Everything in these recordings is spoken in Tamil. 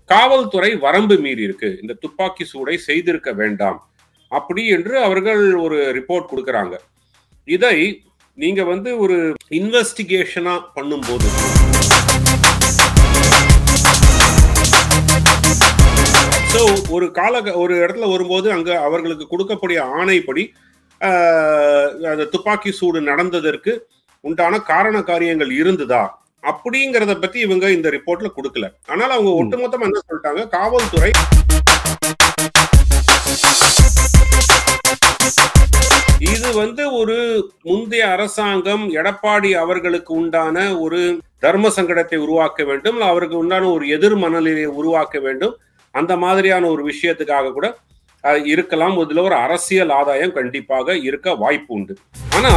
காவல்துறை வரம்பு மீறி இருக்கு இந்த துப்பாக்கி சூடை செய்திருக்க வேண்டாம் அப்படி என்று அவர்கள் ஒரு ரிப்போர்ட் கொடுக்கறாங்க இதை நீங்க வந்து ஒரு இன்வெஸ்டிகேஷனா பண்ணும்போது ஸோ ஒரு கால ஒரு இடத்துல வரும்போது அங்க அவர்களுக்கு கொடுக்கக்கூடிய ஆணைப்படி ஆஹ், அந்த துப்பாக்கி சூடு நடந்ததற்கு உண்டான காரண காரியங்கள் இருந்ததா அப்படிங்கறத பத்தி இவங்க இந்த ரிப்போர்ட்ல கொடுக்கல ஆனால் அவங்க ம். ஒட்டுமொத்தமா என்ன சொல்லிட்டாங்க காவல்துறை இது வந்து ஒரு முந்தைய அரசாங்கம் எடப்பாடி அவர்களுக்கு உண்டான ஒரு தர்ம சங்கடத்தை உருவாக்க வேண்டும் இல்ல அவருக்கு உண்டான ஒரு எதிர் மனநிலையை உருவாக்க வேண்டும் அந்த மாதிரியான ஒரு விஷயத்துக்காக கூட அஹ், இருக்கலாம் இதுல ஒரு அரசியல் ஆதாயம் கண்டிப்பாக இருக்க வாய்ப்பு உண்டு ஆனா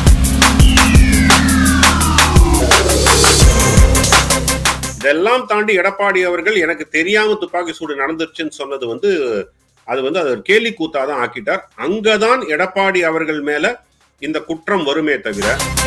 இதெல்லாம் தாண்டி எடப்பாடி அவர்கள் எனக்கு தெரியாம துப்பாக்கி சூடு நடந்துருச்சுன்னு சொன்னது வந்து அது வந்து அது ஒரு கேலி கூத்தாதான் ஆக்கிட்டார் அங்கதான் எடப்பாடி அவர்கள் மேல இந்த குற்றம் வருமே தவிர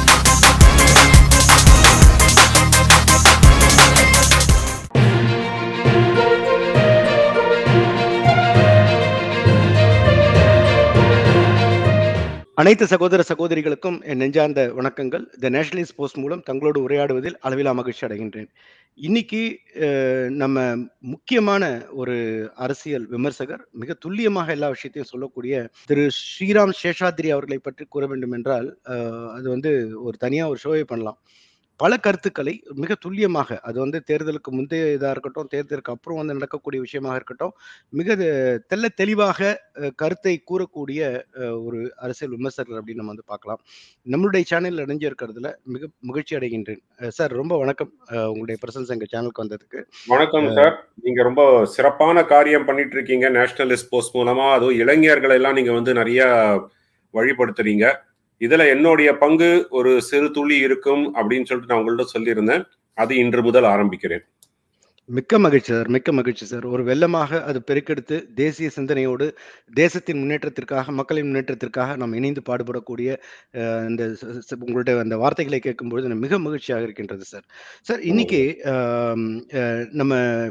அனைத்து சகோதர சகோதரிகளுக்கும் என் நெஞ்சார்ந்த வணக்கங்கள் த நேஷனலிஸ்ட் போஸ்ட் மூலம் தங்களோடு உரையாடுவதில் அளவிலா மகிழ்ச்சி அடைகின்றேன் இன்னைக்கு அஹ், நம்ம முக்கியமான ஒரு அரசியல் விமர்சகர் மிக துல்லியமாக எல்லா விஷயத்தையும் சொல்லக்கூடிய திரு ஸ்ரீராம் சேஷாத்ரி அவர்களை பற்றி கூற வேண்டும் என்றால் அஹ், அது வந்து ஒரு தனியா ஒரு ஷோவை பண்ணலாம் பல கருத்துக்களை மிக துல்லியமாக அது வந்து தேர்தலுக்கு முந்தைய இதாக இருக்கட்டும் தேர்தலுக்கு அப்புறம் வந்து நடக்கக்கூடிய விஷயமாக இருக்கட்டும் மிக தெ- தெள்ள தெளிவாக அஹ், கருத்தை கூறக்கூடிய அஹ், ஒரு அரசியல் விமர்சகர் அப்படின்னு நம்ம வந்து பார்க்கலாம் நம்மளுடைய சேனல் இணைஞ்சிருக்கிறதுல மிக மகிழ்ச்சி அடைகின்றேன் அஹ் சார் ரொம்ப வணக்கம் அஹ் உங்களுடைய பிரசன்ஸ் எங்க சேனலுக்கு வந்ததுக்கு வணக்கம் சார் நீங்க ரொம்ப சிறப்பான காரியம் பண்ணிட்டு இருக்கீங்க நேஷனலிஸ்ட் போஸ்ட் மூலமா அதுவும் இளைஞர்களை எல்லாம் நீங்க வந்து நிறைய வழிபடுத்துறீங்க இதுல என்னுடைய பங்கு ஒரு சிறு துளி இருக்கும் அப்படின்னு சொல்லிட்டு நான் உங்கள்ட்ட சொல்லியிருந்தேன் அது இன்று முதல் ஆரம்பிக்கிறேன் மிக்க மகிழ்ச்சி சார் மிக்க மகிழ்ச்சி சார் ஒரு வெள்ளமாக அது பெருக்கெடுத்து தேசிய சிந்தனையோடு தேசத்தின் முன்னேற்றத்திற்காக மக்களின் முன்னேற்றத்திற்காக நாம் இணைந்து பாடுபடக்கூடிய அஹ், இந்த ச- ச- உங்களுடைய அந்த வார்த்தைகளை கேட்கும்பொழுது எனக்கு மிக மகிழ்ச்சியாக இருக்கின்றது சார் சார் இன்னைக்கு ஆம், அஹ், நம்ம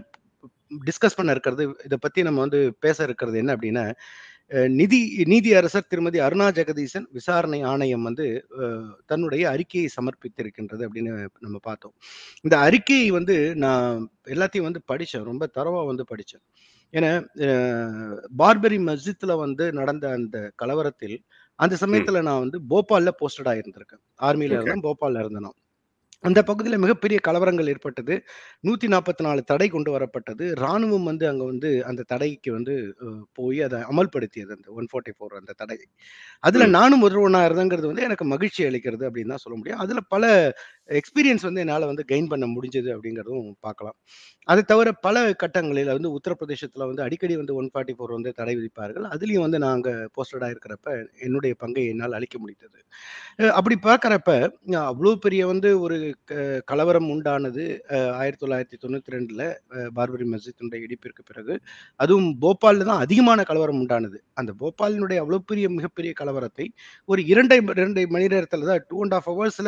டிஸ்கஸ் பண்ண இருக்கிறது இதை பத்தி நம்ம வந்து பேச இருக்கிறது என்ன அப்படின்னா அஹ், நிதி நீதி அரசர் திருமதி அருணா ஜெகதீசன் விசாரணை ஆணையம் வந்து அஹ், தன்னுடைய அறிக்கையை சமர்ப்பித்திருக்கின்றது அப்படின்னு நம்ம பார்த்தோம் இந்த அறிக்கையை வந்து நான் எல்லாத்தையும் வந்து படித்தேன் ரொம்ப தரவா வந்து படித்தேன் ஏன்னா அஹ், பார்பரி மஸ்ஜித்ல வந்து நடந்த அந்த கலவரத்தில் அந்த சமயத்துல நான் வந்து போபால்ல போஸ்டட் ஆயிருந்திருக்கேன் ஆர்மியில Okay. இருந்தேன் போபால்ல இருந்தேன் நான். அந்த பகுதியில் மிகப்பெரிய கலவரங்கள் ஏற்பட்டது நூத்தி நாற்பத்தி நாலு தடை கொண்டு வரப்பட்டது ராணுவம் வந்து அங்க வந்து அந்த தடைக்கு வந்து அஹ், போய் அதை அமல்படுத்தியது அந்த ஒன் ஃபார்ட்டி ஃபோர் அந்த தடை அதுல ம். நானும் ஒருவனா இருந்தேங்கிறது வந்து எனக்கு மகிழ்ச்சி அளிக்கிறது அப்படின்னு தான் சொல்ல முடியும் அதுல பல எக்ஸ்பீரியன்ஸ் வந்து என்னால வந்து கெயின் பண்ண முடிஞ்சது அப்படிங்கிறதும் பார்க்கலாம் அதை தவிர பல கட்டங்களில் வந்து உத்தரப்பிரதேசத்துல வந்து அடிக்கடி வந்து ஒன் ஃபார்ட்டி ஃபோர் வந்து தடை விதிப்பார்கள் அதுலயும் வந்து நாங்க போஸ்டடா இருக்கிறப்ப என்னுடைய பங்கை என்னால் அளிக்க முடிந்தது அஹ் அப்படி பார்க்கறப்ப அஹ் அவ்வளவு பெரிய வந்து ஒரு க- கலவரம் உண்டானது அஹ் ஆயிரத்தி தொள்ளாயிரத்தி தொண்ணூத்தி ரெண்டுல அஹ் பார்பரி மஸ்ஜித்தினுடைய இடிப்பிற்கு பிறகு அதுவும் போபால்ல தான் அதிகமான கலவரம் உண்டானது அந்த போபாலினுடைய அவ்வளவு பெரிய மிகப்பெரிய கலவரத்தை ஒரு இரண்டை இரண்டை மணி நேரத்துல தான் டூ அண்ட் ஹாஃப் ஹவர்ஸ்ல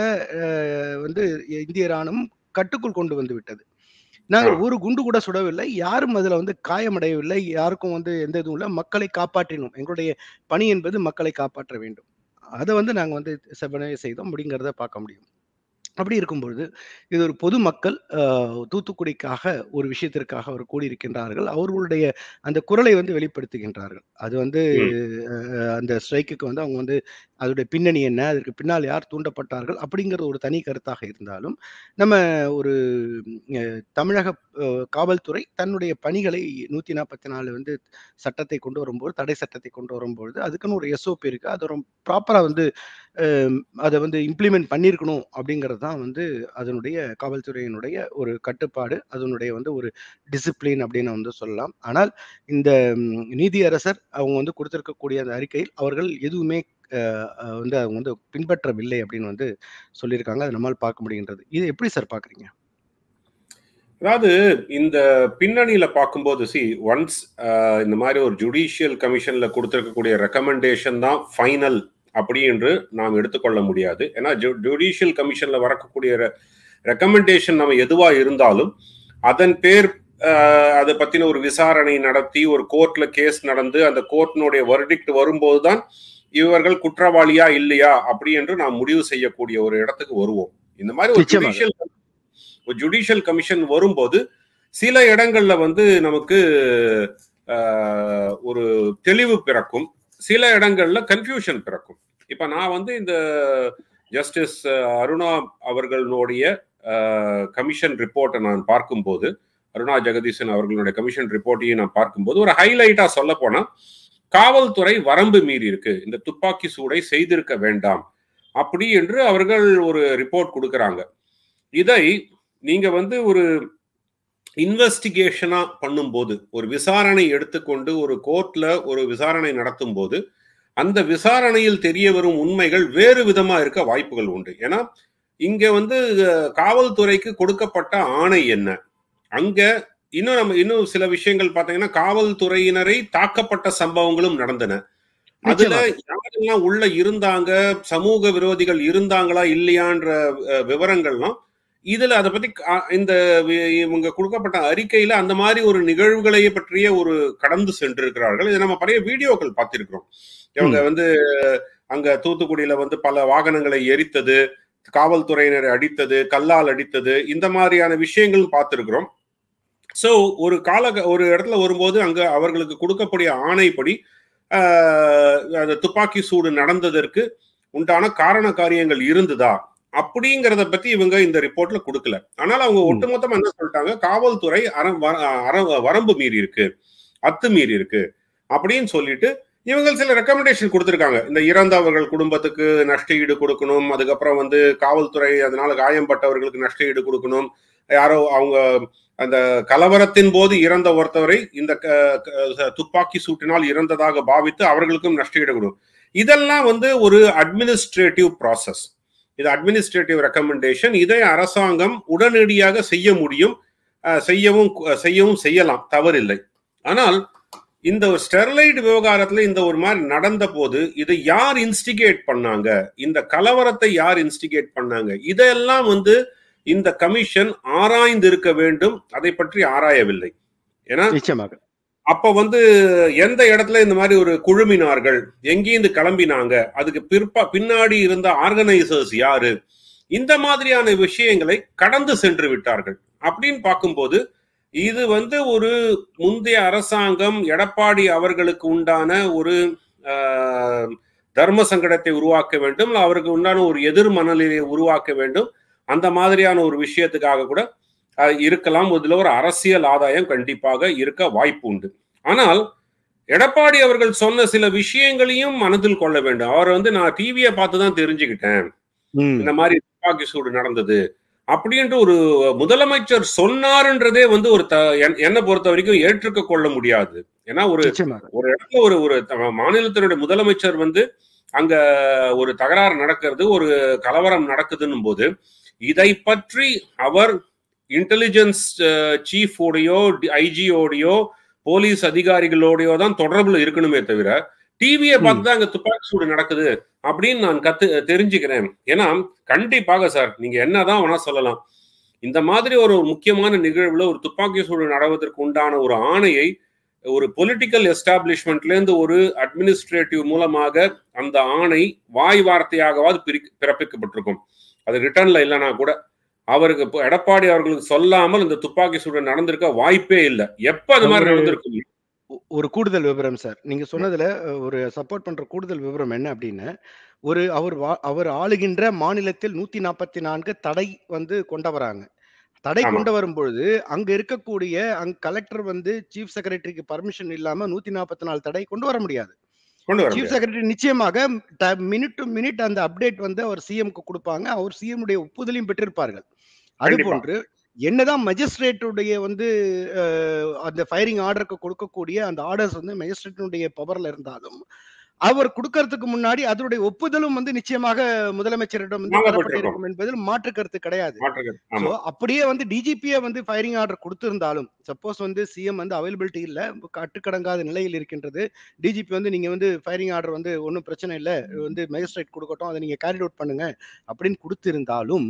வந்து இந்திய ராணுவம் கட்டுக்குள் கொண்டு வந்து விட்டது நாங்கள் ஆ. ஒரு குண்டு கூட சுடவில்லை யாரும் அதுல வந்து காயமடையவில்லை யாருக்கும் வந்து எந்த இதுவும் இல்லை மக்களை காப்பாற்றினோம் எங்களுடைய பணி என்பது மக்களை காப்பாற்ற வேண்டும் அதை வந்து நாங்க வந்து செவ்வனே செய்தோம் அப்படிங்கிறத பார்க்க முடியும் அப்படி இருக்கும்பொழுது இது ஒரு பொதுமக்கள் அஹ், தூத்துக்குடிக்காக ஒரு விஷயத்திற்காக அவர் கூடியிருக்கின்றார்கள் அவர்களுடைய அந்த குரலை வந்து வெளிப்படுத்துகின்றார்கள் அது வந்து அஹ், அந்த ஸ்ட்ரைக்குக்கு வந்து அவங்க வந்து அதோடைய பின்னணி என்ன அதற்கு பின்னால் யார் தூண்டப்பட்டார்கள் அப்படிங்கிறது ஒரு தனி கருத்தாக இருந்தாலும் நம்ம ஒரு அஹ், தமிழக அஹ், காவல்துறை தன்னுடைய பணிகளை நூத்தி நாற்பத்தி நாலு வந்து சட்டத்தை கொண்டு வரும்போது தடை சட்டத்தை கொண்டு வரும்பொழுது அதுக்குன்னு ஒரு எஸ்ஓபி இருக்கு அதை ரொம்ப ப்ராப்பரா வந்து அஹ், அதை வந்து இம்ப்ளிமெண்ட் பண்ணியிருக்கணும் அப்படிங்கிறது தான் வந்து அதனுடைய காவல்துறையினுடைய ஒரு கட்டுப்பாடு அதனுடைய வந்து ஒரு டிசிப்ளின் அப்படின்னு வந்து சொல்லலாம் ஆனால் இந்த ம், நீதியரசர் அவங்க வந்து கொடுத்திருக்கக்கூடிய அந்த அறிக்கையில் அவர்கள் எதுவுமே அஹ், அஹ், வந்து அவங்க வந்து பின்பற்றவில்லை அப்படின்னு வந்து சொல்லியிருக்காங்க அதை நம்மால் பார்க்க முடிகின்றது இது எப்படி சார் பாக்குறீங்க அதாவது இந்த பின்னணியில பார்க்கும்போது சி ஒன்ஸ் இந்த மாதிரி ஒரு ஜுடிஷியல் கமிஷன்ல கொடுத்திருக்கக்கூடிய ரெக்கமெண்டேஷன் தான் ஃபைனல் அப்படி என்று நாம் எடுத்துக்கொள்ள முடியாது ஏன்னா ஜுடிஷியல் கமிஷன்ல வரக்கூடிய ரெக்கமெண்டேஷன் நம்ம எதுவா இருந்தாலும் அதன் பேர் அஹ், அதை பத்தின ஒரு விசாரணை நடத்தி ஒரு கோர்ட்ல கேஸ் நடந்து அந்த கோர்ட்டினுடைய வர்டிக்ட் வரும்போதுதான் இவர்கள் குற்றவாளியா இல்லையா அப்படி என்று நாம் முடிவு செய்யக்கூடிய ஒரு இடத்துக்கு வருவோம் இந்த மாதிரி ஒரு நிச்சயமாக. ஜுடிஷியல் ஒரு ஜுடிஷியல் கமிஷன் வரும்போது சில இடங்கள்ல வந்து நமக்கு அஹ், ஒரு தெளிவு பிறக்கும் சில இடங்கள்ல கன்ஃபியூஷன் பிறக்கும் இப்ப நான் வந்து இந்த ஜஸ்டிஸ் அருணா அவர்களுடைய கமிஷன் ரிப்போர்ட்டை நான் பார்க்கும்போது அருணா ஜெகதீசன் அவர்களுடைய கமிஷன் ரிப்போர்ட்டையும் நான் பார்க்கும்போது ஒரு ஹைலைட்டா சொல்ல போனா காவல்துறை வரம்பு மீறி இருக்கு இந்த துப்பாக்கி சூடை செய்திருக்க வேண்டாம் அப்படி என்று அவர்கள் ஒரு ரிப்போர்ட் கொடுக்கறாங்க இதை நீங்க வந்து ஒரு இன்வெஸ்டிகேஷனா பண்ணும்போது ஒரு விசாரணை எடுத்துக்கொண்டு ஒரு கோர்ட்ல ஒரு விசாரணை நடத்தும் போது அந்த விசாரணையில் தெரிய வரும் உண்மைகள் வேறு விதமா இருக்க வாய்ப்புகள் உண்டு ஏன்னா இங்க வந்து அஹ், காவல்துறைக்கு கொடுக்கப்பட்ட ஆணை என்ன அங்க இன்னும் நம்ம இன்னும் சில விஷயங்கள் பார்த்தீங்கன்னா காவல்துறையினரை தாக்கப்பட்ட சம்பவங்களும் நடந்தன அதுல யாரெல்லாம் உள்ள இருந்தாங்க சமூக விரோதிகள் இருந்தாங்களா இல்லையான்ற அஹ், விவரங்கள்லாம் இதுல அதை பத்தி கா- இந்த வி- இவங்க கொடுக்கப்பட்ட அறிக்கையில அந்த மாதிரி ஒரு நிகழ்வுகளை பற்றிய ஒரு கடந்து சென்றிருக்கிறார்கள் இதை நம்ம பழைய வீடியோக்கள் பார்த்திருக்கிறோம் இவங்க வந்து அங்க தூத்துக்குடியில வந்து பல வாகனங்களை எரித்தது காவல்துறையினரை அடித்தது கல்லால் அடித்தது இந்த மாதிரியான விஷயங்கள் பார்த்திருக்கிறோம் சோ ஒரு கால ஒரு இடத்துல வரும்போது அங்க அவர்களுக்கு கொடுக்கக்கூடிய ஆணைப்படி ஆஹ், அந்த துப்பாக்கி சூடு நடந்ததற்கு உண்டான காரண காரியங்கள் இருந்ததா அப்படிங்கறத பத்தி இவங்க இந்த ரிப்போர்ட்ல கொடுக்கல ஆனால் அவங்க ம். ஒட்டுமொத்தமா என்ன சொல்லிட்டாங்க காவல்துறை அர வர- அர- வரம்பு மீறி இருக்கு அத்துமீறி இருக்கு அப்படின்னு சொல்லிட்டு இவங்க சில ரெக்கமெண்டேஷன் கொடுத்திருக்காங்க இந்த இறந்தவர்கள் குடும்பத்துக்கு நஷ்ட ஈடு கொடுக்கணும் அதுக்கப்புறம் வந்து காவல்துறை அதனால காயம்பட்டவர்களுக்கு நஷ்ட ஈடு கொடுக்கணும் யாரோ அவங்க அந்த கலவரத்தின் போது இறந்த ஒருத்தவரை இந்த க- க- துப்பாக்கி சூட்டினால் இறந்ததாக பாவித்து அவர்களுக்கும் நஷ்ட ஈடு கொடுக்கும் இதெல்லாம் வந்து ஒரு அட்மினிஸ்ட்ரேட்டிவ் ப்ராசஸ் இது அட்மினிஸ்ட்ரேட்டிவ் ரெக்கமெண்டேஷன் இதை அரசாங்கம் உடனடியாக செய்ய முடியும் அஹ், செய்யவும் செய்யவும் செய்யலாம் தவறில்லை ஆனால் இந்த ஒரு ஸ்டெர்லைட் விவகாரத்துல இந்த ஒரு மாதிரி நடந்த போது இதை யார் இன்ஸ்டிகேட் பண்ணாங்க இந்த கலவரத்தை யார் இன்ஸ்டிகேட் பண்ணாங்க இதெல்லாம் வந்து இந்த கமிஷன் ஆராய்ந்து இருக்க வேண்டும் அதை பற்றி ஆராயவில்லை ஏன்னா நிச்சயமாக அப்ப வந்து எந்த இடத்துல இந்த மாதிரி ஒரு குழுமினார்கள் எங்கேருந்து கிளம்பினாங்க அதுக்கு பிற்பா பின்னாடி இருந்த ஆர்கனைசர்ஸ் யாரு இந்த மாதிரியான விஷயங்களை கடந்து சென்று விட்டார்கள் அப்படின்னு பார்க்கும்போது இது வந்து ஒரு முந்தைய அரசாங்கம் எடப்பாடி அவர்களுக்கு உண்டான ஒரு ஆஹ், தர்ம சங்கடத்தை உருவாக்க வேண்டும் இல்ல அவருக்கு உண்டான ஒரு எதிர் மனநிலையை உருவாக்க வேண்டும் அந்த மாதிரியான ஒரு விஷயத்துக்காக கூட அஹ், இருக்கலாம் இதுல ஒரு அரசியல் ஆதாயம் கண்டிப்பாக இருக்க வாய்ப்பு உண்டு ஆனால் எடப்பாடி அவர்கள் சொன்ன சில விஷயங்களையும் மனதில் கொள்ள வேண்டும் அவர் வந்து நான் டிவியை பார்த்து தான் தெரிஞ்சுக்கிட்டேன் ம். இந்த மாதிரி துப்பாக்கி சூடு நடந்தது அப்படின்ற ஒரு முதலமைச்சர் சொன்னாருன்றதே வந்து ஒரு த- என்- என்னை பொறுத்த வரைக்கும் ஏற்றுக்க கொள்ள முடியாது ஏன்னா ஒரு நிச்சயமாக ஒரு இடத்துல ஒரு ஒரு த- மாநிலத்தினுடைய முதலமைச்சர் வந்து அங்க ஒரு தகராறு நடக்கிறது ஒரு கலவரம் நடக்குதுன்னும் போது இதை பற்றி அவர் இன்டெலிஜென்ஸ் சீஃபோடையோ ஐஜியோடையோ போலீஸ் அதிகாரிகளோடையோ தான் தொடர்புல இருக்கணுமே தவிர டிவியை பார்த்து தான் அங்க துப்பாக்கி சூடு நடக்குது அப்படின்னு நான் கத்து தெரிஞ்சுக்கிறேன் ஏன்னா கண்டிப்பாக சார் நீங்க என்னதான் வேணா சொல்லலாம் இந்த மாதிரி ஒரு முக்கியமான நிகழ்வுல ஒரு துப்பாக்கி சூடு நடவதற்கு உண்டான ஒரு ஆணையை ஒரு பொலிட்டிக்கல் எஸ்டாப்ளிஷ்மெண்ட்ல இருந்து ஒரு அட்மினிஸ்ட்ரேட்டிவ் மூலமாக அந்த ஆணை வாய் வார்த்தையாகவாது பிரி- பிறப்பிக்கப்பட்டிருக்கும் அது ரிட்டர்ன்ல இல்லைன்னா கூட அவருக்கு இப்போ எடப்பாடி அவர்களுக்கு சொல்லாமல் இந்த துப்பாக்கி சூடு நடந்திருக்க வாய்ப்பே இல்லை எப்ப அது மாதிரி அவரு- நடந்திருக்கும் ஒ- ஒரு கூடுதல் விவரம் சார் நீங்க சொன்னதுல அஹ், ஒரு சப்போர்ட் பண்ற கூடுதல் விவரம் என்ன அப்படின்னு ஒரு அவர் வா- அவர் ஆளுகின்ற மாநிலத்தில் நூத்தி நாற்பத்தி நான்கு தடை வந்து கொண்டு வராங்க தடை ஆமா. கொண்டு வரும்பொழுது அங்க இருக்கக்கூடிய அங்க கலெக்டர் வந்து சீஃப் செக்ரட்டரிக்கு பர்மிஷன் இல்லாம நூத்தி நாற்பத்தி நாலு தடை கொண்டு வர முடியாது கொண்டு வர சீஃப் முடியாது. செக்ரட்டரி நிச்சயமாக மினிட் டு மினிட் அந்த அப்டேட் வந்து அவர் சிஎம்க்கு கொடுப்பாங்க அவர் சிஎம் உடைய ஒப்புதலையும் பெற்றிருப்பார்கள் அது கண்டிப்பா. போன்று என்னதான் மஜிஸ்ட்ரேட்டுடைய வந்து அஹ், அந்த ஃபயரிங் ஆர்டருக்கு கொடுக்கக்கூடிய அந்த ஆர்டர்ஸ் வந்து மஜிஸ்ட்ரேட்டினுடைய பவர்ல இருந்தாலும் அவர் கொடுக்கறதுக்கு முன்னாடி அதனுடைய ஒப்புதலும் வந்து நிச்சயமாக முதலமைச்சரிடம் வந்து வாங்கப்பட்டிருக்கும். பெறப்பட்டிருக்கும் என்பதில் மாற்று கருத்து கிடையாது மாற்றுக்கிறது. So, ஆமா அப்படியே வந்து டிஜிபியே வந்து ஃபயரிங் ஆர்டர் கொடுத்திருந்தாலும் சப்போஸ் வந்து சிஎம் வந்து அவைலபிலிட்டி இல்ல கட்டுக்கடங்காத நிலையில் இருக்கின்றது டிஜிபி வந்து நீங்க வந்து ஃபயரிங் ஆர்டர் வந்து ஒன்றும் பிரச்சனை இல்லை வந்து மேஜிஸ்ட்ரேட் கொடுக்கட்டும் அதை நீங்க கேரி அவுட் பண்ணுங்க அப்படின்னு கொடுத்திருந்தாலும்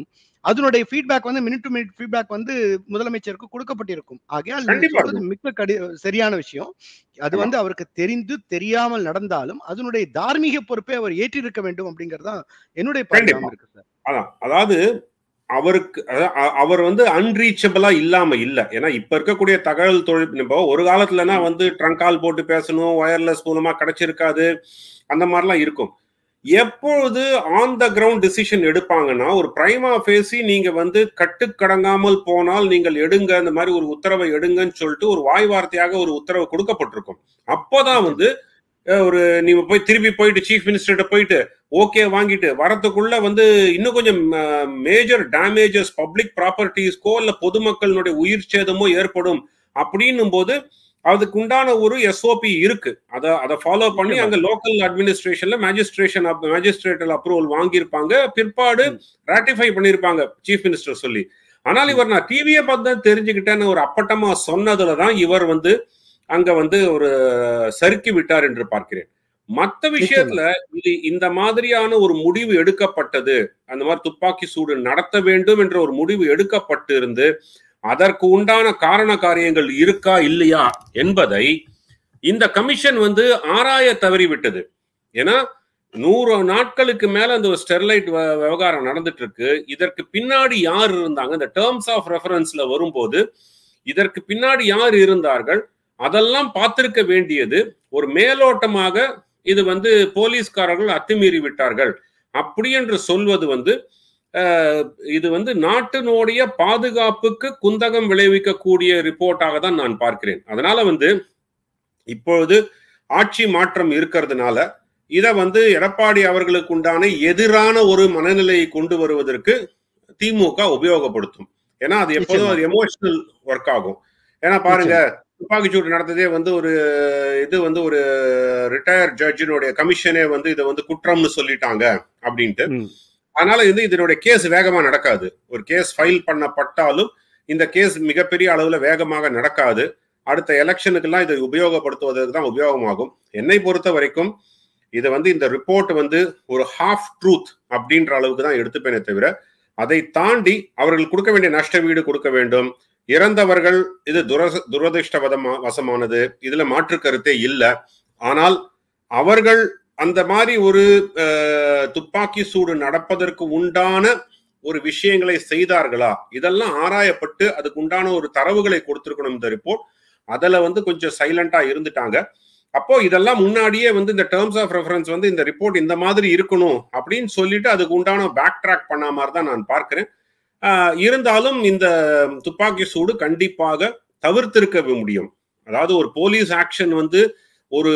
அதனுடைய ஃபீட்பேக் வந்து மினிட் டு மினிட் ஃபீட்பேக் வந்து முதலமைச்சருக்கு கொடுக்கப்பட்டிருக்கும் ஆகையால் நீங்க கண்டிப்பா சொல்றது மிக்க கடி சரியான விஷயம் அது ஆமா. வந்து அவருக்கு தெரிந்து தெரியாமல் நடந்தாலும் அதனுடைய தார்மீக பொறுப்பை அவர் ஏற்றிருக்க வேண்டும் அப்படிங்கிறது தான் என்னுடைய கண்டிப்பா. பார்வையாகவும் இருக்கு சார் அதான் அதாவது அவருக்கு அத- அ- அவர் வந்து அன்ரீச்சபிளா இல்லாம இல்ல ஏன்னா இப்ப இருக்கக்கூடிய தகவல் தொழில் இப்போ ஒரு காலத்துலனா வந்து ட்ரங்க் கால் போட்டு பேசணும் ஒயர்லெஸ் மூலமா கிடைச்சிருக்காது அந்த மாதிரிலாம் இருக்கும் எப்பொழுது ஆன் த கிரவுண்ட் டிசிஷன் எடுப்பாங்கன்னா ஒரு பிரைமா பேசி நீங்க வந்து கட்டுக்கடங்காமல் போனால் நீங்கள் எடுங்க அந்த மாதிரி ஒரு உத்தரவை எடுங்கன்னு சொல்லிட்டு ஒரு வாய் வார்த்தையாக ஒரு உத்தரவு கொடுக்கப்பட்டிருக்கும் அப்போதான் வந்து அஹ், ஒரு நீங்க போய் திருப்பி போயிட்டு சீஃப் மினிஸ்டர்கிட்ட போயிட்டு ஓகே வாங்கிட்டு வரத்துக்குள்ள வந்து இன்னும் கொஞ்சம் மேஜர் டேமேஜஸ் பப்ளிக் ப்ராப்பர்ட்டிஸ்க்கோ இல்ல பொதுமக்களுடைய உயிர் சேதமோ ஏற்படும் அப்படின்னும் போது அதுக்கு உண்டான ஒரு எஸ்ஓபி இருக்கு அதை அதை ஃபாலோ பண்ணி நிச்சயமா. அங்க லோக்கல் அட்மினிஸ்ட்ரேஷன்ல மேஜிஸ்ட்ரேஷன் மேஜிஸ்ட்ரேட்டல் அப்ரூவல் வாங்கியிருப்பாங்க பிற்பாடு ம். ராட்டிஃபை பண்ணியிருப்பாங்க சீஃப் மினிஸ்டர் சொல்லி ஆனால் இவர் நான் டிவியை பார்த்து தான் தெரிஞ்சுக்கிட்டேன்னு ஒரு அப்பட்டமா சொன்னதுல தான் இவர் வந்து அங்க வந்து ஒரு சறுக்கி விட்டார் என்று பார்க்கிறேன் மத்த விஷயத்துல இது இந்த மாதிரியான ஒரு முடிவு எடுக்கப்பட்டது அந்த மாதிரி துப்பாக்கி சூடு நடத்த வேண்டும் என்ற ஒரு முடிவு எடுக்கப்பட்டு இருந்து அதற்கு உண்டான காரண காரியங்கள் இருக்கா இல்லையா என்பதை இந்த கமிஷன் வந்து ஆராய தவறிவிட்டது ஏன்னா நூறு நாட்களுக்கு மேல அந்த ஒரு ஸ்டெர்லைட் வ- விவகாரம் நடந்துட்டு இருக்கு இதற்கு பின்னாடி யார் இருந்தாங்க இந்த டேர்ம்ஸ் ஆஃப் ரெஃபரன்ஸ்ல வரும்போது இதற்கு பின்னாடி யார் இருந்தார்கள் அதெல்லாம் பார்த்திருக்க வேண்டியது ஒரு மேலோட்டமாக இது வந்து போலீஸ்காரர்கள் அத்துமீறி விட்டார்கள் அப்படி என்று சொல்வது வந்து அஹ், இது வந்து நாட்டினுடைய பாதுகாப்புக்கு குந்தகம் விளைவிக்கக்கூடிய ரிப்போர்ட்டாக தான் நான் பார்க்கிறேன் அதனால வந்து இப்பொழுது ஆட்சி மாற்றம் இருக்கிறதுனால இதை வந்து எடப்பாடி அவர்களுக்கு உண்டான எதிரான ஒரு மனநிலையை கொண்டு வருவதற்கு திமுக உபயோகப்படுத்தும் ஏன்னா அது எப்போதும் அது எமோஷனல் ஒர்க் ஆகும் ஏன்னா பாருங்க துப்பாக்கிச்சூடு நடந்ததே வந்து ஒரு இது வந்து ஒரு ரிட்டையர் ஜட்ஜினுடைய கமிஷனே வந்து இதை வந்து குற்றம்னு சொல்லிட்டாங்க அப்படின்ட்டு ம். அதனால வந்து இதனுடைய கேஸ் வேகமா நடக்காது ஒரு கேஸ் ஃபைல் பண்ணப்பட்டாலும் இந்த கேஸ் மிகப்பெரிய அளவுல வேகமாக நடக்காது அடுத்த எலெக்ஷனுக்கெல்லாம் இதை உபயோகப்படுத்துவதற்கு தான் உபயோகமாகும் என்னை பொறுத்த வரைக்கும் இது வந்து இந்த ரிப்போர்ட் வந்து ஒரு ஹாஃப் ட்ரூத் அப்படின்ற அளவுக்கு தான் எடுத்துப்பேனே தவிர அதை தாண்டி அவர்கள் கொடுக்க வேண்டிய நஷ்ட வீடு கொடுக்க வேண்டும் இறந்தவர்கள் இது துரச துரதிருஷ்டவதமா வசமானது இதுல மாற்று கருத்தே இல்லை ஆனால் அவர்கள் அந்த மாதிரி ஒரு அஹ், துப்பாக்கி சூடு நடப்பதற்கு உண்டான ஒரு விஷயங்களை செய்தார்களா இதெல்லாம் ஆராயப்பட்டு அதுக்கு உண்டான ஒரு தரவுகளை கொடுத்திருக்கணும் இந்த ரிப்போர்ட் அதுல வந்து கொஞ்சம் சைலண்டா இருந்துட்டாங்க அப்போ இதெல்லாம் முன்னாடியே வந்து இந்த டேர்ம்ஸ் ஆஃப் ரெஃபரன்ஸ் வந்து இந்த ரிப்போர்ட் இந்த மாதிரி இருக்கணும் அப்படின்னு சொல்லிட்டு அதுக்கு உண்டான பேக் ட்ராக் பண்ண மாதிரி தான் நான் பார்க்கிறேன் ஆஹ் இருந்தாலும் இந்த துப்பாக்கி சூடு கண்டிப்பாக தவிர்த்திருக்க முடியும் அதாவது ஒரு போலீஸ் ஆக்ஷன் வந்து ஒரு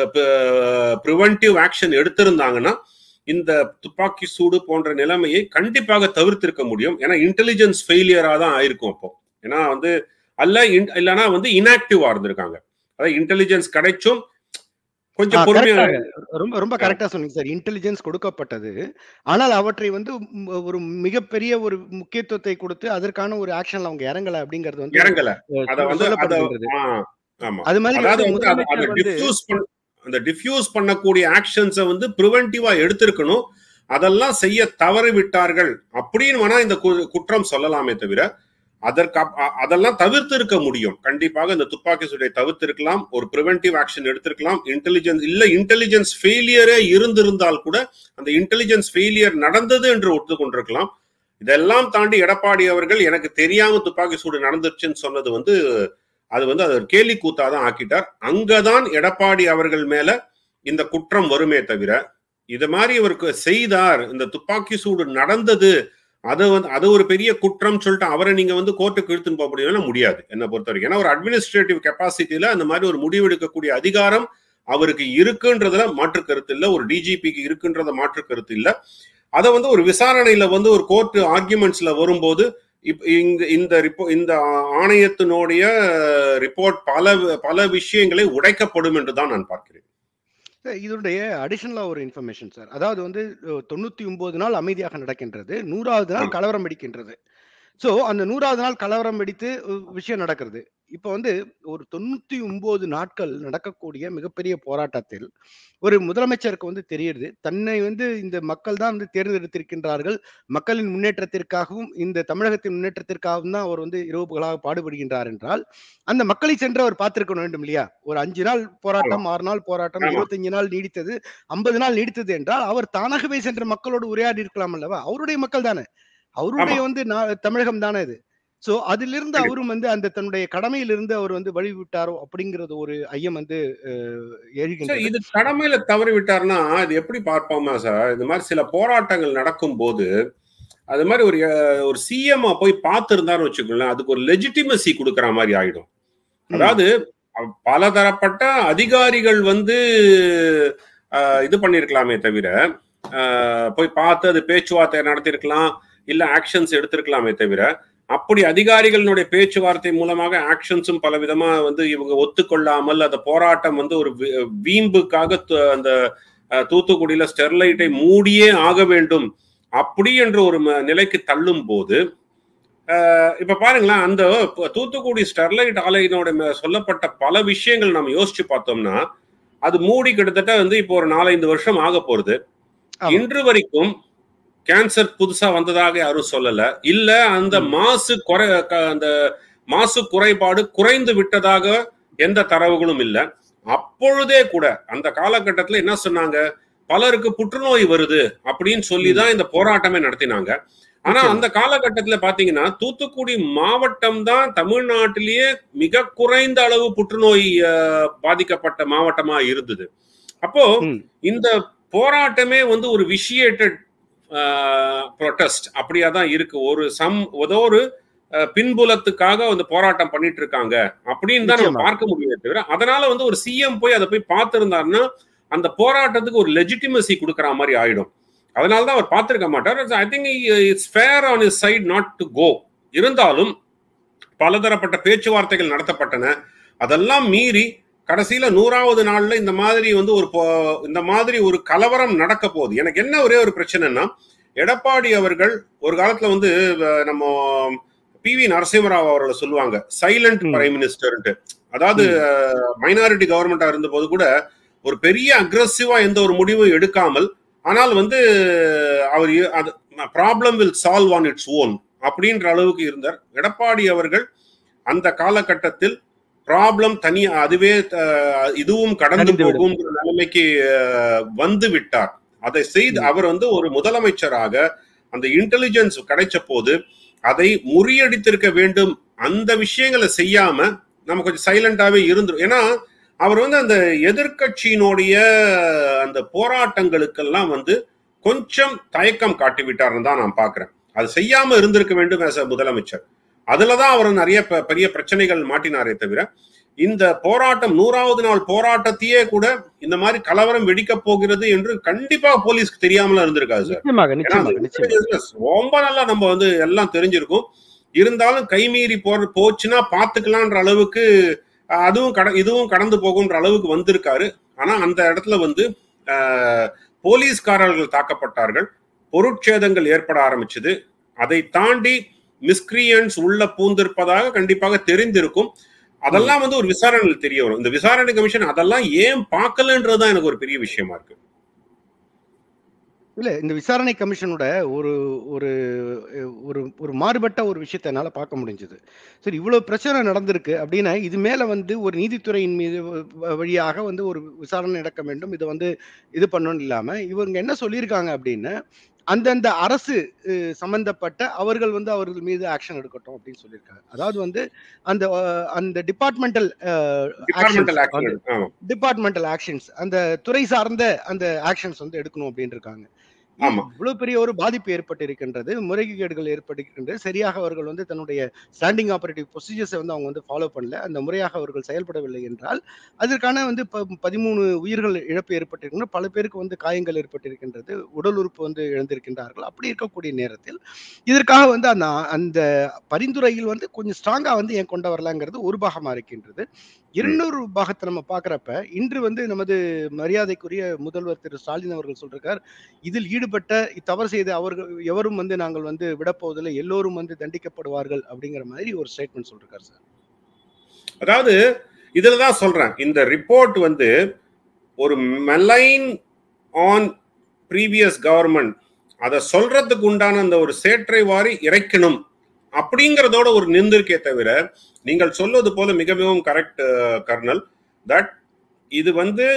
ப்ரிவென்டிவ் ஆக்ஷன் எடுத்திருந்தாங்கன்னா இந்த துப்பாக்கி சூடு போன்ற நிலைமையை கண்டிப்பாக தவிர்த்திருக்க முடியும் ஏன்னா இன்டெலிஜென்ஸ் ஃபெயிலியரா தான் ஆயிருக்கும் அப்போ ஏன்னா வந்து அல்ல in- இல்லைன்னா வந்து இன்ஆக்டிவா இருந்திருக்காங்க அதாவது இன்டெலிஜென்ஸ் கிடைச்சும் ஆ, கொஞ்சம் பொறுமையா correct-ஆ. ரொம்ப ரொம்ப கரெக்டா சொன்னீங்க சார் இன்டெலிஜென்ஸ் கொடுக்கப்பட்டது ஆனால் அவற்றை வந்து ம், ஒரு மிகப்பெரிய ஒரு முக்கியத்துவத்தை கொடுத்து அதற்கான ஒரு ஆக்ஷன்ல அவங்க இறங்கல அப்படிங்கிறது வந்து இறங்கல அஹ், அத வந்து அத சொல்லப்படுகின்றது ஆ, ஆமா அது மாதிரி அதாவது வந்து வந்து அத- அத முதலமைச்சர் வந்து டிஃப்யூஸ் பண்ண அந்த டிஃப்யூஸ் பண்ணக்கூடிய ஆக்ஷன்ஸை வந்து ப்ரிவென்டிவா எடுத்திருக்கணும் அதெல்லாம் செய்ய தவறி விட்டார்கள் அப்படின்னு வேணா இந்த கு- குற்றம் சொல்லலாமே தவிர அதற்கு அப்- அ- அதெல்லாம் தவிர்த்து இருக்க முடியும் கண்டிப்பாக இந்த துப்பாக்கி சூட்டை தவிர்த்து இருக்கலாம் ஒரு ப்ரிவென்டிவ் ஆக்ஷன் எடுத்திருக்கலாம் இன்டெலிஜென்ஸ் இல்ல இன்டெலிஜென்ஸ் ஃபெயிலியரே இருந்திருந்தால் கூட அந்த இன்டெலிஜென்ஸ் ஃபெயிலியர் நடந்தது என்று ஒத்துக்கொண்டிருக்கலாம் இதெல்லாம் தாண்டி எடப்பாடி அவர்கள் எனக்கு தெரியாம துப்பாக்கி சூடு நடந்துருச்சுன்னு சொன்னது வந்து அது வந்து அது ஒரு கேலி கூத்தாதான் ஆக்கிட்டார் அங்கதான் எடப்பாடி அவர்கள் மேல இந்த குற்றம் வருமே தவிர இது மாதிரி இவருக்கு செய்தார் இந்த துப்பாக்கி சூடு நடந்தது அது வந்து அது ஒரு பெரிய குற்றம் சொல்லிட்டு அவரை நீங்க வந்து கோர்ட்டுக்கு இழுத்துன்னு போக முடியும்னா முடியாது என்னை பொறுத்த வரைக்கும் ஏன்னா ஒரு அட்மினிஸ்ட்ரேட்டிவ் கெப்பாசிட்டியில அந்த மாதிரி ஒரு முடிவு எடுக்கக்கூடிய அதிகாரம் அவருக்கு இருக்குன்றதுல மாற்று கருத்து இல்ல ஒரு டிஜிபிக்கு இருக்குன்றத மாற்று கருத்து இல்ல அதை வந்து ஒரு விசாரணையில வந்து ஒரு கோர்ட் ஆர்குமெண்ட்ஸ்ல வரும்போது இப்ப இந்த இந்த ரிப்போ இந்த ஆணையத்தினுடைய ரிப்போர்ட் பல பல விஷயங்களை உடைக்கப்படும் என்று தான் நான் பார்க்கிறேன் சார், இதனுடைய அடிஷனலா ஒரு இன்ஃபர்மேஷன் சார் அதாவது வந்து அஹ், தொண்ணூத்தி ஒன்பது நாள் அமைதியாக நடக்கின்றது நூறாவது நாள் ஆமா. கலவரம் வெடிக்கின்றது ஸோ அந்த நூறாவது நாள் கலவரம் வெடித்து உ விஷயம் நடக்கிறது. இப்ப வந்து ஒரு 99 நாட்கள் நடக்கக்கூடிய மிகப்பெரிய போராட்டத்தில், ஒரு முதலமைச்சருக்கு வந்து தெரியுது. தன்னை வந்து இந்த மக்கள் தான் வந்து தேர்ந்தெடுத்திருக்கின்றார்கள். மக்களின் முன்னேற்றத்திற்காகவும், இந்த தமிழகத்தின் முன்னேற்றத்திற்காகவும் தான் அவர் வந்து இரவு பகலாக பாடுபடுகின்றார் என்றால், அந்த மக்களை சென்று அவர் பார்த்திருக்க வேண்டும் இல்லையா? ஒரு 5 நாள் ஆமா. போராட்டம், 6 நாள் போராட்டம், ஆமா. 25 நாள் நீடித்தது, 50 நாள் நீடித்தது என்றால், அவர் தானாகவே சென்று மக்களோடு உரையாடி இருக்கலாம் அல்லவா? அவருடைய மக்கள் தானே! அவருடைய ஆமா. வந்து நா தமிழகம் தானே அது. ஸோ அதிலிருந்து கண்டிப்பா. அவரும் வந்து அந்த தன்னுடைய கடமையிலிருந்து அவர் வந்து வழிவிட்டாரோ! அப்படிங்கிறது ஒரு ஐயம் வந்து அ சார் எழுகின்றது. இது கடமையில தவறி விட்டார்ன்னா, இது எப்படி பார்ப்போமா சார்? இந்த மாரி சில போராட்டங்கள் நடக்கும்போது, அது மாரி ஒரு அ ஒரு சிஎம்ம போய் பார்த்திருந்தார்ன்னு வச்சுக்கோங்களேன், அதுக்கு ஒரு லெஜிட்டிமசி குடுக்குற மாரி ஆயிடும். ம். அதாவது அ பலதரப்பட்ட அதிகாரிகள் வந்து அ இது பண்ணியிருக்கலாமே தவிர, அ போய் பார்த்து அது பேச்சுவார்த்தை நடத்தியிருக்கலாம். இல்ல ஆக்ஷன்ஸ் எடுத்திருக்கலாமே தவிர, அப்படி அதிகாரிகளினுடைய பேச்சுவார்த்தை மூலமாக ஆக்ஷன்ஸும் பலவிதமா வந்து இவங்க ஒத்துக்கொள்ளாமல், அந்த போராட்டம் வந்து ஒரு வி வீம்புக்காக த அந்த அ தூத்துக்குடியில ஸ்டெர்லைட்டை மூடியே ஆக வேண்டும். அப்படி என்ற ஒரு ம நிலைக்கு தள்ளும்போது, அ இப்ப பாருங்களேன், அந்த ப தூத்துக்குடி ஸ்டெர்லைட் ஆலையினோட ம சொல்லப்பட்ட பல விஷயங்கள் நம்ம யோசிச்சு பார்த்தோம்னா, அது மூடி கிட்டத்தட்ட வந்து இப்போ ஒரு 4, 5 வருஷம் ஆகப் போறது. ஆமா. இன்று வரைக்கும் கேன்சர் புதுசா வந்ததாக யாரும் சொல்லல. இல்ல அந்த ம். மாசு குறை க அந்த மாசு குறைபாடு குறைந்து விட்டதாக எந்த தரவுகளும் இல்ல. அப்பொழுதே கூட அந்த காலகட்டத்தில என்ன சொன்னாங்க? பலருக்கு புற்றுநோய் வருது அப்படின்னு சொல்லி ம். தான் இந்த போராட்டமே நடத்தினாங்க. ஆனா நிச்சயமா. அந்த காலகட்டத்தில பார்த்தீங்கன்னா, தூத்துக்குடி மாவட்டம் தான் தமிழ்நாட்டிலேயே மிக குறைந்த அளவு புற்றுநோய் அ பாதிக்கப்பட்ட மாவட்டமா இருந்தது. அப்போ ம். இந்த போராட்டமே வந்து ஒரு விஷியேட்டட் அ புரொட்டஸ்ட் அப்படியா தான் இருக்கு. ஒரு சம் ஏதோ ஒரு அ பின்புலத்துக்காக வந்து போராட்டம் பண்ணிட்டு இருக்காங்க. அப்படின்னு தான் நம்ம நிச்சயமா. பார்க்க முடியுமே தவிர, அதனால வந்து ஒரு சிஎம் போய் அத போய் பார்த்திருந்தார்ன்னா, அந்த போராட்டத்துக்கு ஒரு லெஜிட்டிமசி குடுக்குற மாரி ஆயிடும். அதனால தான் அவர் பார்த்திருக்க மாட்டார். I think it's fair on his side not to go. இருந்தாலும் பலதரப்பட்ட பேச்சுவார்த்தைகள் நடத்தப்பட்டன. அதெல்லாம் மீறி கடைசியில 100வது நாள்ல இந்த மாதிரி வந்து ஒரு போ இந்த மாதிரி ஒரு கலவரம் நடக்க போகுது. எனக்கு என்ன ஒரே ஒரு பிரச்சனைன்னா, எடப்பாடி அவர்கள் ஒரு காலத்துல வந்து வ நம்ம பி.வி. நரசிம்மராவ் அவர்கள சொல்லுவாங்க. சைலன்ட் ம். பிரைம் மினிஸ்டர்ன்ட்டு. அதாவது ம். மைனாரிட்டி கவர்ன்மென்ட்டா இருந்தபோது கூட, ஒரு பெரிய அக்ரசிவா எந்த ஒரு முடிவும் எடுக்காமல், ஆனால் வந்து அவர் எ அது problem will solve on its own அப்படின்ற அளவுக்கு இருந்தார். எடப்பாடி அவர்கள் அந்த காலகட்டத்தில் ப்ராப்ளம் தனியா அதுவே த இதுவும் கடந்து தணிந்துவிடும். போகும்ன்ற நிலைமைக்கு அ வந்து விட்டார். அதை செய்து ம். அவர் வந்து ஒரு முதலமைச்சராக அந்த இன்டெலிஜென்ஸ் கிடைச்சபோது, அதை முறியடித்திருக்க வேண்டும். அந்த விஷயங்கள செய்யாம, நம்ம கொஞ்சம் சைலன்ட்டாவே இருந்துரும். ஏன்னா, அவர் வந்து அந்த எதிர்க்கட்சியினுடைய அந்த போராட்டங்களுக்கெல்லாம் வந்து கொஞ்சம் தயக்கம் காட்டிவிட்டார்ன்னு தான் நான் பார்க்கிறேன். அது செய்யாம இருந்திருக்க வேண்டும் ஆஸ் அ முதலமைச்சர். அதுல தான் அவர் நெறைய பெ பெரிய பிரச்சனைகள் மாட்டினாரே தவிர, இந்த போராட்டம் 100வது நாள் போராட்டத்தையே கூட இந்த மாரி கலவரம் வெடிக்கப் போகிறது என்று கண்டிப்பா போலீஸ்க்கு தெரியாமலாம் இருந்திருக்காது சார். நிச்சயமாக, ஏன்னா, நிச்சயமாக, அந்த நிச்சயமா. இன்டெலிஜென்ஸ் ரொம்ப நல்லா நம்ம வந்து எல்லாம் தெரிஞ்சிருக்கும். இருந்தாலும் கைமீறி போற போச்சுன்னா பார்த்துக்கலான்ற அளவுக்கு அ அதுவும் கட இதுவும் கடந்து போகும்ன்ற அளவுக்கு வந்திருக்காரு. ஆனா அந்த இடத்துல வந்து அ போலீஸ்காரர்கள் தாக்கப்பட்டார்கள். பொருட்சேதங்கள் ஏற்பட ஆரம்பிச்சது. அதை தாண்டி மிஸ்கிரியன்ட்ஸ் உள்ள பூந்திருப்பதாக கண்டிப்பாக தெரிந்திருக்கும். ம். அதெல்லாம் வந்து ஒரு விசாரணையில தெரிய வரும். இந்த விசாரணை கமிஷன் அதெல்லாம் ஏன் பார்க்கலன்றது தான் எனக்கு ஒரு பெரிய விஷயமா இருக்கு. இல்ல. இந்த விசாரணை கமிஷனோட ஒரு ஒரு அ ஒரு ஒரு மாறுபட்ட ஒரு விஷயத்த என்னால பார்க்க முடிஞ்சது. சரி இவ்வளோ பிரச்சனை நடந்திருக்கு அப்டின்னா, இது மேல வந்து ஒரு நீதித்துறையின் மீது வ வ வழியாக வந்து ஒரு விசாரணை நடக்க வேண்டும். இத வந்து இது பண்ணணும்னு இல்லாம, இவங்க என்ன சொல்லியிருக்காங்க அப்டின்னா, அந்தந்த அரசு அ சம்பந்தப்பட்ட அவர்கள் வந்து அவர்கள் மீது ஆக்ஷன் எடுக்கட்டும் அப்டின்னு சொல்லியிருக்காங்க. அதாவது வந்து அந்த அ அந்த டிபார்ட்மென்டல் அ டிபார்ட்மென்டல் ஆக்ஷன்ஸ் ஆக்ஷன் வந்து எடு ஆமா. டிபார்ட்மென்டல் ஆக்ஷன்ஸ் அந்த துறை சார்ந்த அந்த ஆக்ஷன்ஸ் வந்து எடுக்கணும் அப்டின்னு இருக்காங்க. இது ஆமா. இவ்ளோ பெரிய ஒரு பாதிப்பு ஏற்பட்டிருக்கின்றது. முறைகேடுகள் ஏற்பட்டிருக்கின்றது. சரியாக அவர்கள் வந்து தன்னுடைய ஸ்டாண்டிங் ஆப்பரேட்டிவ் ப்ரொசீஜர்ஸ வந்து அவங்க வந்து ஃபாலோ பண்ணல. அந்த முறையாக அவர்கள் செயல்படவில்லை என்றால், அதற்கான வந்து ப 13 உயிர்கள் இழப்பு ஏற்பட்டிருக்கின்றன. பல பேருக்கு வந்து காயங்கள் ஏற்பட்டிருக்கின்றது. உடல் உறுப்பு வந்து இழந்திருக்கின்றார்கள். அப்படி இருக்கக்கூடிய நேரத்தில், இதற்காக வந்து அந்த அந்த பரிந்துரையில் வந்து கொஞ்சம் ஸ்ட்ராங்கா வந்து ஏன் கொண்டு வரலங்கிறது ஒரு பாகமா இருக்கின்றது. ம். இன்னொரு பாகத்த நம்ம பார்க்கிறப்ப, இன்று வந்து நமது மரியாதைக்குரிய முதல்வர் திரு ஸ்டாலின் அவர்கள் சொல்லிருக்கார், இதில் ஈடுபட ஈடுபட்ட தவறு செய்த அவர்கள் எவரும் வந்து நாங்கள் வந்து விடப்போவதில்லை எல்லோரும் வந்து தண்டிக்கப்படுவார்கள் அப்படிங்கிற மாதிரி ஒரு ஸ்டேட்மெண்ட் சொல்லிருக்காரு சார் அதாவது இதுல தான் சொல்றேன் இந்த ரிப்போர்ட் வந்து ஒரு மெலைன் ஆன் ப்ரீவியஸ் கவர்மெண்ட் அதை சொல்றதுக்கு உண்டான அந்த ஒரு சேற்றை வாரி இறைக்கணும் அப்படிங்கிறதோட ஒரு நிந்திருக்கே தவிர நீங்கள் சொல்வது போல மிக மிகவும் கரெக்ட் கர்னல் தட் இது வந்து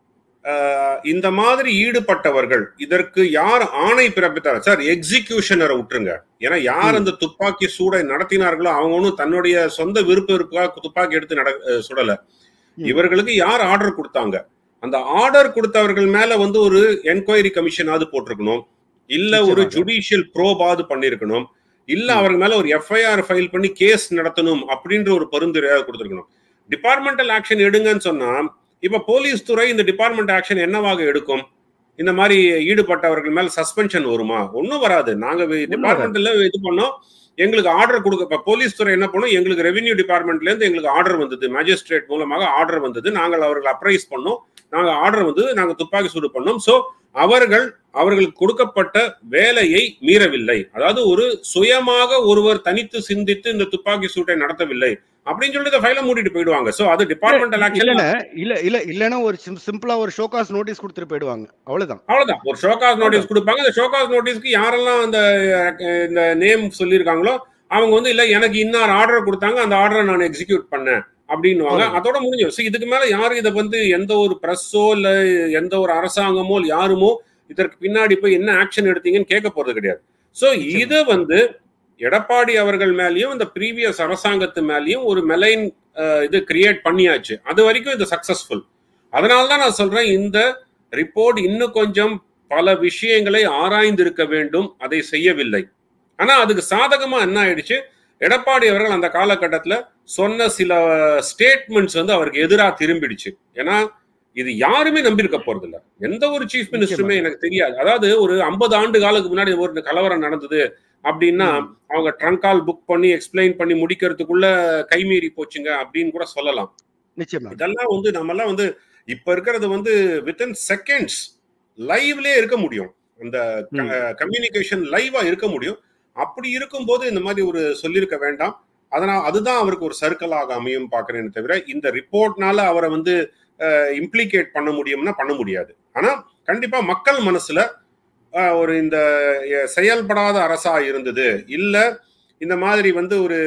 அஹ், இந்த மாதிரி ஈடுபட்டவர்கள் இதற்கு யார் ஆணை பிறப்பித்தார் சார் எக்ஸிகியூஷனரை விட்டுருங்க ஏன்னா யார் ம். அந்த துப்பாக்கி சூடை நடத்தினார்களோ அவங்க ஒன்றும் தன்னுடைய சொந்த விருப்ப விருப்பாக துப்பாக்கி எடுத்து நட அஹ், சுடல ம். இவர்களுக்கு யார் ஆர்டர் கொடுத்தாங்க அந்த ஆர்டர் கொடுத்தவர்கள் மேல வந்து ஒரு என்கொயரி கமிஷனாவது போட்டிருக்கணும் இல்ல ஒரு நிச்சயமாக. ஜுடிஷியல் ப்ரோபாவது பண்ணிருக்கணும் இல்ல ம். அவர்கள் மேல ஒரு எஃப்ஐஆர் ஃபைல் பண்ணி கேஸ் நடத்தணும் அப்படின்ற ஒரு பரிந்துரையாவது கொடுத்திருக்கணும் டிபார்ட்மெண்டல் ஆக்ஷன் எடுங்கன்னு சொன்னா இப்ப போலீஸ் துறை இந்த டிபார்ட்மெண்ட் ஆக்ஷன் என்னவாக எடுக்கும் இந்த மாதிரி ஈடுபட்டவர்கள் மேல சஸ்பென்ஷன் வருமா ஒன்றும் வராது நாங்க டிபார்ட்மெண்ட்ல இது பண்ணோம் எங்களுக்கு ஆர்டர் கொடுக்க இப்ப போலீஸ் துறை என்ன பண்ணும் எங்களுக்கு ரெவென்யூ டிபார்ட்மெண்ட்ல இருந்து எங்களுக்கு ஆர்டர் வந்தது மேஜிஸ்ட்ரேட் மூலமாக ஆர்டர் வந்தது நாங்கள் அவர்கள் அப்ரைஸ் பண்ணோம் நாங்க ஆர்டர் வந்தது நாங்க துப்பாக்கி சூடு பண்ணோம் சோ அவர்கள் அவர்களுக்கு கொடுக்கப்பட்ட வேலையை மீறவில்லை அதாவது ஒரு சுயமாக ஒருவர் தனித்து சிந்தித்து இந்த துப்பாக்கி சூட்டை நடத்தவில்லை அப்படின்னு சொல்லிட்டு ஃபைல மூடிட்டு போயிடுவாங்க சோ அது டிபார்ட்மெண்டல் ஆக்ஷன் இல்லைன்னா இல்ல இல்ல இல்லைன்னா ஒரு சிம்பிளா ஒரு ஷோகாஸ் நோட்டீஸ் கொடுத்துட்டு போயிடுவாங்க அவ்வளவுதான் அவ்வளவுதான் ஒரு ஷோகாஸ் நோட்டீஸ் கொடுப்பாங்க அந்த ஷோகாஸ் நோட்டீஸ்க்கு யாரெல்லாம் அந்த அஹ், இந்த நேம் சொல்லியிருக்காங்களோ அவங்க வந்து இல்ல எனக்கு இன்னார் ஆர்டர் கொடுத்தாங்க அந்த ஆர்டரை நான் எக்ஸிக்யூட் பண்ணேன் அப்படின்னுவாங்க அவ்வளவுதான். அதோட முடிஞ்சு So, இதுக்கு மேல யாரும் இதை வந்து எந்த ஒரு பிரஸ்ஸோ இல்ல எந்த ஒரு அரசாங்கமோ இல்ல யாருமோ இதற்கு பின்னாடி போய் என்ன ஆக்ஷன் எடுத்தீங்கன்னு கேட்க போறது கிடையாது சோ நிச்சயமா. இது வந்து எடப்பாடி அவர்கள் மேலயும் இந்த ப்ரீவியஸ் அரசாங்கத்து மேலயும் ஒரு மெலைன் இது கிரியேட் பண்ணியாச்சு அது வரைக்கும் இது சக்சஸ்ஃபுல் அதனால தான் நான் சொல்றேன் இந்த ரிப்போர்ட் இன்னும் கொஞ்சம் பல விஷயங்களை ஆராய்ந்திருக்க வேண்டும் அதை செய்யவில்லை ஆனா அதுக்கு சாதகமா என்ன ஆயிடுச்சு எடப்பாடி அவர்கள் அந்த காலகட்டத்துல சொன்ன சில ஸ்டேட்மெண்ட்ஸ் வந்து அவருக்கு எதிராக திரும்பிடுச்சு ஏன்னா இது யாருமே நம்பியிருக்க போறது இல்ல எந்த ஒரு சீஃப் மினிஸ்டருமே எனக்கு தெரியாது அதாவது ஒரு ஐம்பது ஆண்டு காலுக்கு முன்னாடி ஒரு கலவரம் நடந்தது அப்படின்னா ம். அவங்க ட்ரங்க் கால் புக் பண்ணி எக்ஸ்பிளைன் பண்ணி முடிக்கிறதுக்குள்ள கைமீறி போச்சுங்க அப்படின்னு கூட சொல்லலாம் நிச்சயமா இதெல்லாம் வந்து நம்மெல்லாம் வந்து இப்ப இருக்கிறது வந்து வித்தின் செகண்ட்ஸ் லைவ்லயே இருக்க முடியும் அந்த ம். கம்யூனிகேஷன் லைவா இருக்க முடியும் அப்படி இருக்கும்போது இந்த மாதிரி ஒரு சொல்லியிருக்க வேண்டாம் அதனால் அதுதான் அவருக்கு ஒரு சர்க்கிளாக அமையும் பார்க்கிறேன்னு தவிர இந்த ரிப்போர்ட்னால அவரை வந்து இம்ப்ளிகேட் பண்ண முடியும்னா பண்ண முடியாது ஆனா கண்டிப்பா மக்கள் மனசுல அஹ், ஒரு இந்த அஹ், செயல்படாத அரசா இருந்தது இல்ல இந்த மாதிரி வந்து ஒரு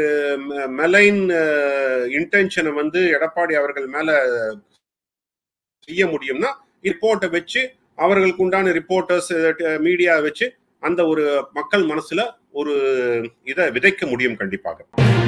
மெலைன் இன்டென்ஷனை வந்து எடப்பாடி அவர்கள் மேல செய்ய முடியும்னா ரிப்போர்ட்டை வச்சு அவர்களுக்கு உண்டான ரிப்போர்ட்டர்ஸ் மீடியா வச்சு அந்த ஒரு மக்கள் மனசுல ஒரு இதை விதைக்க முடியும் கண்டிப்பாக